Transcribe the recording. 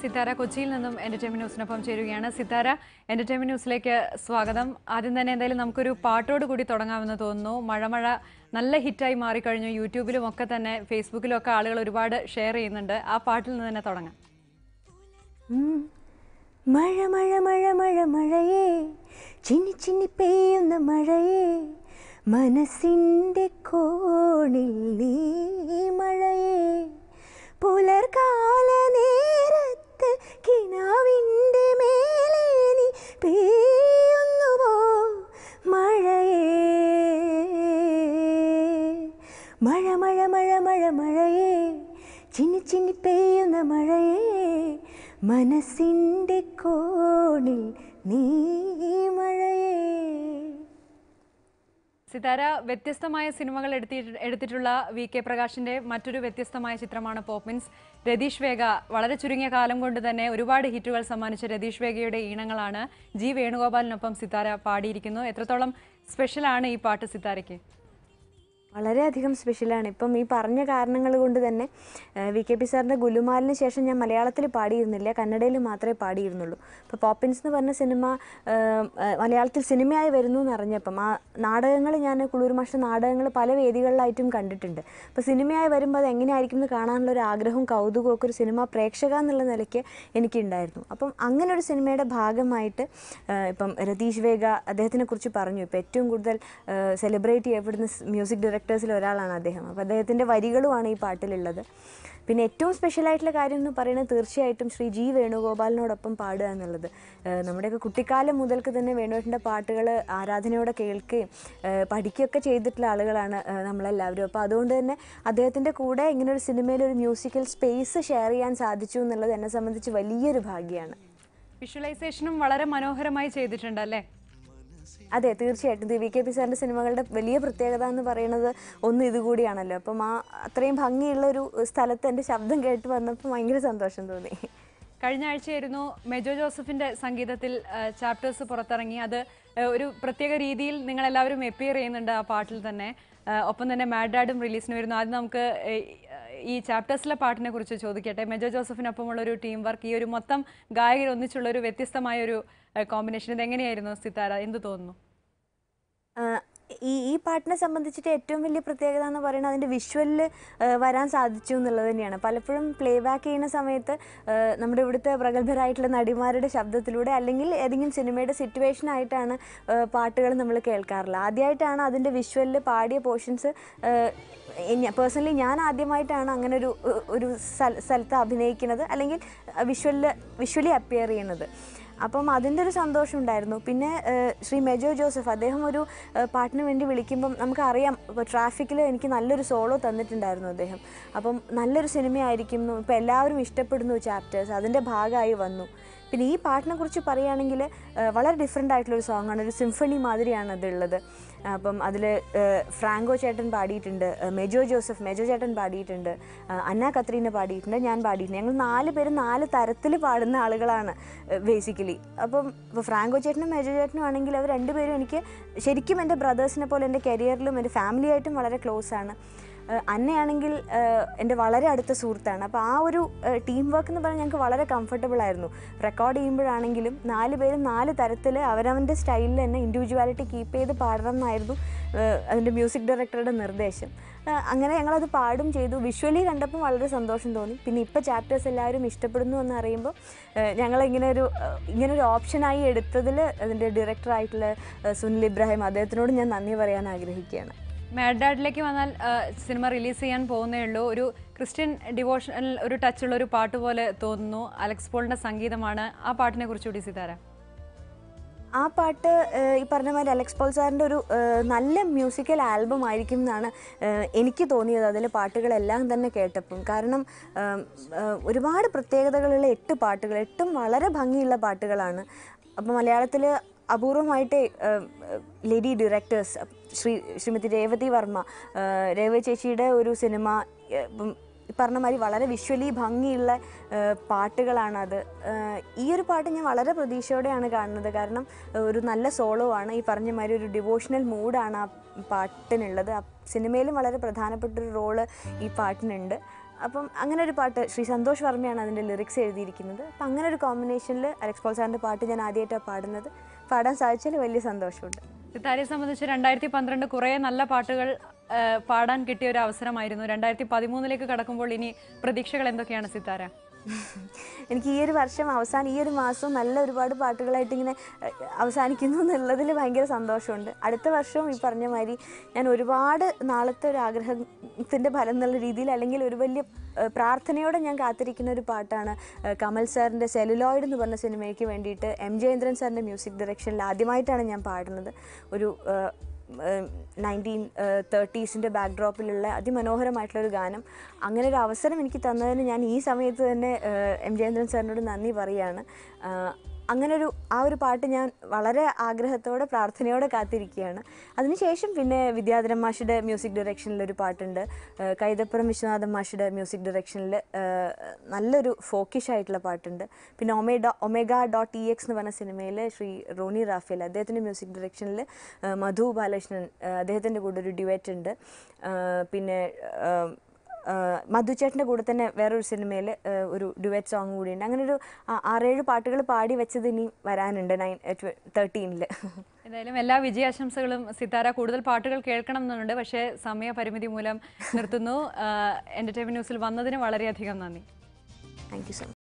സിത്താര കൊച്ചിയിൽ നിന്നും എന്റർടൈൻമെന്റ് ന്യൂസിനൊപ്പം ചേരുകയാണ് സിത്താര എന്റർടൈൻമെന്റ് ന്യൂസിലേക്ക് സ്വാഗതം ആദ്യം തന്നെ എന്തായാലും നമുക്കൊരു പാട്ടോട് കൂടി തുടങ്ങാമെന്ന് തോന്നുന്നു മഴമഴ നല്ല ഹിറ്റായി മാറിക്കഴിഞ്ഞു യൂട്യൂബിലും ഒക്കെ തന്നെ ഫേസ്ബുക്കിലും ഒക്കെ ആളുകൾ ഒരുപാട് ഷെയർ ചെയ്യുന്നുണ്ട് ആ പാട്ടിൽ നിന്ന് തന്നെ തുടങ്ങാം ഉം. മഴ മഴ മഴ മഴ മഴയേ ചിന്നി ചിന്നി പെയ്യുന്ന മഴയേ മനസ്സിൻ്റെ കോണിൽ നീ മഴയേ പുലർകാല നേരത്ത് കിനാവിൻ്റെ മേലെ നീ പെയ്യുന്നുവോ മഴയേ മഴ മഴ മഴ മഴ മഴയേ ചിന്നി ചിന്നി പെയ്യുന്ന മഴയേ മനസ്സിൻ്റെ കോണിൽ നീ മഴയേ സിതാര വ്യത്യസ്തമായ സിനിമകൾ എടുത്തി എടുത്തിട്ടുള്ള വി കെ പ്രകാശിന്റെ മറ്റൊരു വ്യത്യസ്തമായ ചിത്രമാണ് പോപ്പിൻസ് രതീഷ് വേഗ വളരെ ചുരുങ്ങിയ കാലം കൊണ്ട് തന്നെ ഒരുപാട് ഹിറ്റുകൾ സമ്മാനിച്ച രതീഷ് വേഗയുടെ ഈണങ്ങളാണ് ജി വേണുഗോപാലിനൊപ്പം സിതാര പാടിയിരിക്കുന്നു എത്രത്തോളം സ്പെഷ്യലാണ് ഈ പാട്ട് സിതാരയ്ക്ക് വളരെയധികം സ്പെഷ്യലാണ് ഇപ്പം ഈ പറഞ്ഞ കാരണങ്ങൾ കൊണ്ട് തന്നെ ഏഹ്, വി കെ പി സാറിൻ്റെ ഗുലുമാലിന് ശേഷം ഞാൻ മലയാളത്തിൽ പാടിയിരുന്നില്ല കന്നഡയിൽ മാത്രമേ പാടിയിരുന്നുള്ളൂ ഇപ്പോൾ പോപ്പിൻസ് എന്ന് പറഞ്ഞ സിനിമ ഏഹ്, ഏഹ്, മലയാളത്തിൽ സിനിമയായി വരുന്നു എന്ന് അറിഞ്ഞപ്പം ആ നാടകങ്ങൾ ഞാൻ കുളൂർ മാഷ നാടകങ്ങൾ പല വേദികളിലായിട്ടും കണ്ടിട്ടുണ്ട് അപ്പോൾ സിനിമയായി വരുമ്പോൾ അത് എങ്ങനെയായിരിക്കും എന്ന് കാണാനുള്ള ഒരു ആഗ്രഹവും കൗതുകവും ഒക്കെ ഒരു സിനിമ പ്രേക്ഷക എന്നുള്ള നിലയ്ക്ക് എനിക്കുണ്ടായിരുന്നു അപ്പം അങ്ങനെ ഒരു സിനിമയുടെ ഭാഗമായിട്ട് ഏഹ്, ഇപ്പം രതീഷ് വേഗ അദ്ദേഹത്തിനെ കുറിച്ച് പറഞ്ഞു ഇപ്പം ഏറ്റവും കൂടുതൽ സെലിബ്രേറ്റ് ചെയ്യപ്പെടുന്ന മ്യൂസിക് ഡയറക്ടേഴ്സിൽ ഒരാളാണ് അദ്ദേഹം അപ്പോൾ അദ്ദേഹത്തിൻ്റെ വരികളുമാണ് ഈ പാട്ടിലുള്ളത് പിന്നെ ഏറ്റവും സ്പെഷ്യൽ ആയിട്ടുള്ള കാര്യം എന്ന് പറയുന്നത് തീർച്ചയായിട്ടും ശ്രീ ജി വേണുഗോപാലിനോടൊപ്പം പാടുക എന്നുള്ളത് ഏഹ് നമ്മുടെയൊക്കെ കുട്ടിക്കാലം മുതൽക്ക് തന്നെ വേണുവേട്ടൻ്റെ പാട്ടുകൾ ആരാധനയോടെ കേൾക്കുകയും ഏഹ് പഠിക്കുകയൊക്കെ ചെയ്തിട്ടുള്ള ആളുകളാണ് ഏഹ് നമ്മളെല്ലാവരും അപ്പോൾ അതുകൊണ്ട് തന്നെ അദ്ദേഹത്തിൻ്റെ കൂടെ ഇങ്ങനെ ഒരു സിനിമയിൽ ഒരു മ്യൂസിക്കൽ സ്പേസ് ഷെയർ ചെയ്യാൻ സാധിച്ചു എന്നുള്ളത് എന്നെ സംബന്ധിച്ച് വലിയൊരു ഭാഗ്യമാണ് വിഷ്വലൈസേഷനും വളരെ മനോഹരമായി ചെയ്തിട്ടുണ്ട് അല്ലേ അതെ തീർച്ചയായിട്ടും വി കെ പി സാറിൻ്റെ സിനിമകളുടെ വലിയ പ്രത്യേകത എന്ന് പറയുന്നത് ഒന്ന് ഇതുകൂടിയാണല്ലോ അപ്പം ആ അത്രയും ഭംഗിയുള്ള ഒരു സ്ഥലത്ത് എൻ്റെ ശബ്ദം കേട്ട് വന്നപ്പോൾ ഭയങ്കര സന്തോഷം തോന്നി കഴിഞ്ഞ ആഴ്ചയായിരുന്നു മെജോ ജോസഫിന്റെ സംഗീതത്തിൽ ചാപ്റ്റേഴ്സ് പുറത്തിറങ്ങി അത് ആ, ഒരു പ്രത്യേക രീതിയിൽ നിങ്ങൾ എല്ലാവരും എപ്പിയർ ചെയ്യുന്നുണ്ട് ആ പാട്ടിൽ തന്നെ ആ, ഒപ്പം തന്നെ മാഡ് ഡാഡും റിലീസിന് വരുന്നു ആദ്യം നമുക്ക് ഏ, ഈ ചാപ്റ്റേഴ്സിലെ പാട്ടിനെ കുറിച്ച് ചോദിക്കട്ടെ മെജോ ജോസഫിനൊപ്പമുള്ള ഒരു ടീം വർക്ക് ഈ ഒരു മൊത്തം ഗായകർ ഒന്നിച്ചുള്ള ഒരു വ്യത്യസ്തമായ ഒരു കോമ്പിനേഷൻ ഇത് എങ്ങനെയായിരുന്നു സിത്താര എന്ത് തോന്നുന്നു ആ, ഈ ഈ പാട്ടിനെ സംബന്ധിച്ചിട്ട് ഏറ്റവും വലിയ പ്രത്യേകത എന്ന് പറയുന്നത് അതിൻ്റെ വിഷ്വലിൽ വരാൻ സാധിച്ചു എന്നുള്ളത് തന്നെയാണ് പലപ്പോഴും പ്ലേ ബാക്ക് ചെയ്യുന്ന സമയത്ത് ആ, നമ്മുടെ ഇവിടുത്തെ പ്രഗത്ഭരായിട്ടുള്ള നടിമാരുടെ ശബ്ദത്തിലൂടെ അല്ലെങ്കിൽ ഏതെങ്കിലും സിനിമയുടെ സിറ്റുവേഷൻ ആയിട്ടാണ് പാട്ടുകൾ നമ്മൾ കേൾക്കാറില്ല ആദ്യമായിട്ടാണ് അതിൻ്റെ വിഷ്വലിൽ പാടിയ പോർഷൻസ് പേഴ്സണലി ഞാൻ ആദ്യമായിട്ടാണ് അങ്ങനെ ഒരു ഒരു സ്ഥല- സ്ഥലത്ത് അഭിനയിക്കുന്നത് അല്ലെങ്കിൽ വിഷ്വലിൽ വിഷ്വലി അപ്പിയർ ചെയ്യുന്നത് അപ്പം അതിൻ്റെ ഒരു സന്തോഷം ഉണ്ടായിരുന്നു പിന്നെ ഏഹ്, ശ്രീ മെജോ ജോസഫ് അദ്ദേഹം ഒരു ഏഹ്, പാട്ടിന് വേണ്ടി വിളിക്കുമ്പം നമുക്കറിയാം ഇപ്പോൾ ട്രാഫിക്കിൽ എനിക്ക് നല്ലൊരു സോളോ തന്നിട്ടുണ്ടായിരുന്നു അദ്ദേഹം അപ്പം നല്ലൊരു സിനിമയായിരിക്കുന്നു ഇപ്പോൾ എല്ലാവരും ഇഷ്ടപ്പെടുന്നു ചാപ്റ്റേഴ്സ് അതിൻ്റെ ഭാഗമായി വന്നു പിന്നെ ഈ പാട്ടിനെ കുറിച്ച് പറയുകയാണെങ്കിൽ ഏഹ്, വളരെ ഡിഫറെൻ്റ് ആയിട്ടുള്ളൊരു സോങ്ങാണ് ഒരു സിംഫണി മാതിരിയാണ് അതുള്ളത് അപ്പം അതിൽ ഫ്രാങ്കോ ചേട്ടൻ പാടിയിട്ടുണ്ട് ഏഹ്, മെജോ ജോസഫ് മെജോ ചേട്ടൻ പാടിയിട്ടുണ്ട് ഏഹ്, അന്ന കത്രീന പാടിയിട്ടുണ്ട് ഞാൻ പാടിയിട്ടുണ്ട് ഞങ്ങൾ നാല് പേരും നാല് തരത്തിൽ പാടുന്ന ആളുകളാണ് ബേസിക്കലി അപ്പം ഇപ്പോൾ ഫ്രാങ്കോ ചേട്ടനും മെജോ ചേട്ടനും ആണെങ്കിൽ അവർ രണ്ടുപേരും എനിക്ക് ശരിക്കും എൻ്റെ ബ്രദേഴ്സിനെ പോലെ എൻ്റെ കരിയറിലും എൻ്റെ ഫാമിലിയായിട്ടും വളരെ ക്ലോസ് ആണ് ഏഹ് അന്നയാണെങ്കിൽ ഏഹ് എൻ്റെ വളരെ അടുത്ത സുഹൃത്താണ് അപ്പോൾ ആ ഒരു ടീം വർക്ക് എന്ന് പറഞ്ഞാൽ ഞങ്ങൾക്ക് വളരെ കംഫർട്ടബിൾ ആയിരുന്നു റെക്കോർഡ് ചെയ്യുമ്പോഴാണെങ്കിലും നാല് പേരും നാല് തരത്തിൽ അവരവൻ്റെ സ്റ്റൈലിൽ തന്നെ ഇൻഡിവിജ്വാലിറ്റി കീപ്പ് ചെയ്ത് പാടണം എന്നായിരുന്നു ഏഹ് അതിൻ്റെ മ്യൂസിക് ഡയറക്ടറുടെ നിർദ്ദേശം ഏഹ് അങ്ങനെ ഞങ്ങളത് പാടും ചെയ്തു വിഷ്വലി കണ്ടപ്പോൾ വളരെ സന്തോഷം തോന്നി പിന്നെ ഇപ്പോൾ ചാപ്റ്റേഴ്സ് എല്ലാവരും ഇഷ്ടപ്പെടുന്നു എന്ന് അറിയുമ്പോൾ ഏഹ് ഞങ്ങളിങ്ങനെ ഒരു ഏഹ് ഇങ്ങനെ ഒരു ഓപ്ഷനായി എടുത്തതിൽ അതിൻ്റെ ഡയറക്ടറായിട്ടുള്ള ഏഹ് സുനിൽ ഇബ്രാഹിം അദ്ദേഹത്തിനോട് ഞാൻ നന്ദി പറയാൻ ആഗ്രഹിക്കുകയാണ് മാഡ് ഡാഡിലേക്ക് വന്നാൽ ആ, സിനിമ റിലീസ് ചെയ്യാൻ പോകുന്നേ ഉള്ളൂ ഒരു ക്രിസ്ത്യൻ ഡിവോഷണൽ ഒരു ടച്ചുള്ള ഒരു പാട്ട് പോലെ തോന്നുന്നു അലക്സ് പോളിന്റെ സംഗീതമാണ് ആ പാട്ടിനെ കുറിച്ചുകൂടി സിതാര ആ പാട്ട് ഏഹ്, ഈ പറഞ്ഞ മാതിരി അലക്സ് പോൾ സാറിൻ്റെ ഒരു ഏഹ്, നല്ല മ്യൂസിക്കൽ ആൽബം ആയിരിക്കും എന്നാണ് ഏഹ്, എനിക്ക് തോന്നിയത് അതിലെ പാട്ടുകളെല്ലാം തന്നെ കേട്ടപ്പം കാരണം ഏഹ്, ഏഹ്, ഒരുപാട് പ്രത്യേകതകളുള്ള എട്ട് പാട്ടുകൾ എട്ടും വളരെ ഭംഗിയുള്ള പാട്ടുകളാണ് അപ്പോൾ മലയാളത്തിൽ അപൂർവമായിട്ട് ലേഡി ഡയറക്ടേഴ്സ് ശ്രീ ശ്രീമതി രേവതി വർമ്മ ഏഹ്, രേവതി ചേച്ചിയുടെ ഒരു സിനിമ ഏഹ്, ഇപ്പം ഈ പറഞ്ഞ മാതിരി വളരെ വിഷ്വലി ഭംഗിയുള്ള ഏഹ്, പാട്ടുകളാണത് ഏഹ്, ഈ ഒരു പാട്ട് ഞാൻ വളരെ പ്രതീക്ഷയോടെയാണ് കാണുന്നത് കാരണം ഏഹ്, ഒരു നല്ല സോളോ ആണ് ഈ പറഞ്ഞ മാതിരി ഒരു ഡിവോഷണൽ മൂഡാണ് ആ പാട്ടിനുള്ളത് ആ സിനിമയിലും വളരെ പ്രധാനപ്പെട്ട ഒരു റോള് ഈ പാട്ടിനുണ്ട് അപ്പം അങ്ങനെ ഒരു പാട്ട് ശ്രീ സന്തോഷ് വർമ്മയാണ് അതിൻ്റെ ലിറിക്സ് എഴുതിയിരിക്കുന്നത് അപ്പം അങ്ങനെ ഒരു കോമ്പിനേഷനിൽ അലക്സ് പോൾ സാറിൻ്റെ പാട്ട് ഞാൻ ആദ്യമായിട്ടാണ് പാടുന്നത് പാടാൻ സാധിച്ചാൽ വലിയ സന്തോഷമുണ്ട് സിത്താരയെ സംബന്ധിച്ച് രണ്ടായിരത്തി പന്ത്രണ്ട് കുറേ നല്ല പാട്ടുകൾ ആ, പാടാൻ കിട്ടിയ ഒരു അവസരമായിരുന്നു രണ്ടായിരത്തി പതിമൂന്നിലേക്ക് കടക്കുമ്പോൾ ഇനി പ്രതീക്ഷകൾ എന്തൊക്കെയാണ് സിത്താര എനിക്ക് ഈ ഒരു വർഷം അവസാനം ഈ ഒരു മാസം നല്ല ഒരുപാട് പാട്ടുകളായിട്ട് ഇങ്ങനെ ഏഹ്, അവസാനിക്കുന്നു എന്നുള്ളതിൽ ഭയങ്കര സന്തോഷമുണ്ട് അടുത്ത വർഷവും ഈ പറഞ്ഞ മാതിരി ഞാൻ ഒരുപാട് നാളത്തെ ഒരു ആഗ്രഹത്തിൻ്റെ ഫലം എന്നുള്ള രീതിയിൽ അല്ലെങ്കിൽ ഒരു വലിയ ഏഹ്, പ്രാർത്ഥനയോടെ ഞാൻ കാത്തിരിക്കുന്ന ഒരു പാട്ടാണ് ഏഹ്, കമൽ സാറിൻ്റെ സെലുലോയിഡ് എന്ന് പറഞ്ഞ സിനിമയ്ക്ക് വേണ്ടിയിട്ട് എം ജയേന്ദ്രൻ സാറിൻ്റെ മ്യൂസിക് ഡയറക്ഷനിൽ ആദ്യമായിട്ടാണ് ഞാൻ പാടുന്നത് ഒരു ഏഹ്, നയൻറ്റീൻ തേർട്ടീസിൻ്റെ ബാക്ക്ഡ്രോപ്പിലുള്ള അതിമനോഹരമായിട്ടുള്ള ഒരു ഗാനം അങ്ങനെ ഒരു അവസരം എനിക്ക് തന്നതിന് ഞാൻ ഈ സമയത്ത് തന്നെ ഏഹ്, എം ജയേന്ദ്രൻ സാറിനോട് നന്ദി പറയുകയാണ് ആഹ്, അങ്ങനെ ഒരു ആ ഒരു പാട്ട് ഞാൻ വളരെ ആഗ്രഹത്തോടെ പ്രാർത്ഥനയോടെ കാത്തിരിക്കുകയാണ് അതിനുശേഷം പിന്നെ വിദ്യാധരൻ മാഷിയുടെ മ്യൂസിക് ഡയറക്ഷനിൽ ഒരു പാട്ടുണ്ട് ഏഹ്, കൈതപ്പുറം വിശ്വനാഥൻ മാഷിയുടെ മ്യൂസിക് ഡയറക്ഷനിൽ നല്ലൊരു ഫോക്കിഷ് ആയിട്ടുള്ള പാട്ടുണ്ട് പിന്നെ ഒമേഡ ഒമേഗ ഡോട്ട് ഇ എക്സ് എന്ന് പറഞ്ഞ സിനിമയിൽ ശ്രീ റോണി റാഫേൽ അദ്ദേഹത്തിൻ്റെ മ്യൂസിക് ഡയറക്ഷനിൽ മധു ബാലകൃഷ്ണൻ ഏഹ്, അദ്ദേഹത്തിൻ്റെ കൂടെ ഒരു ഡ്യുവറ്റ് ഉണ്ട് ഏഹ്, പിന്നെ ഏഹ്, ആഹ് മധുചേട്ടൻ്റെ കൂടെ തന്നെ വേറൊരു സിനിമയിൽ ഒരു ഡുവറ്റ് സോങ് കൂടിയുണ്ട് അങ്ങനെ ഒരു ആ- ആറേഴ് പാട്ടുകൾ പാടി വെച്ചത് ഇനി വരാനുണ്ട് നയൻ തേർട്ടീനിൽ എന്തായാലും എല്ലാ വിജയാശംസകളും സിത്താര കൂടുതൽ പാട്ടുകൾ കേൾക്കണം എന്നുണ്ട് പക്ഷേ സമയപരിമിതി മൂലം നിർത്തുന്നു എന്റർടൈൻമെന്റ് ന്യൂസിൽ വന്നതിന് വളരെയധികം നന്ദി താങ്ക് യു സോ മച്ച്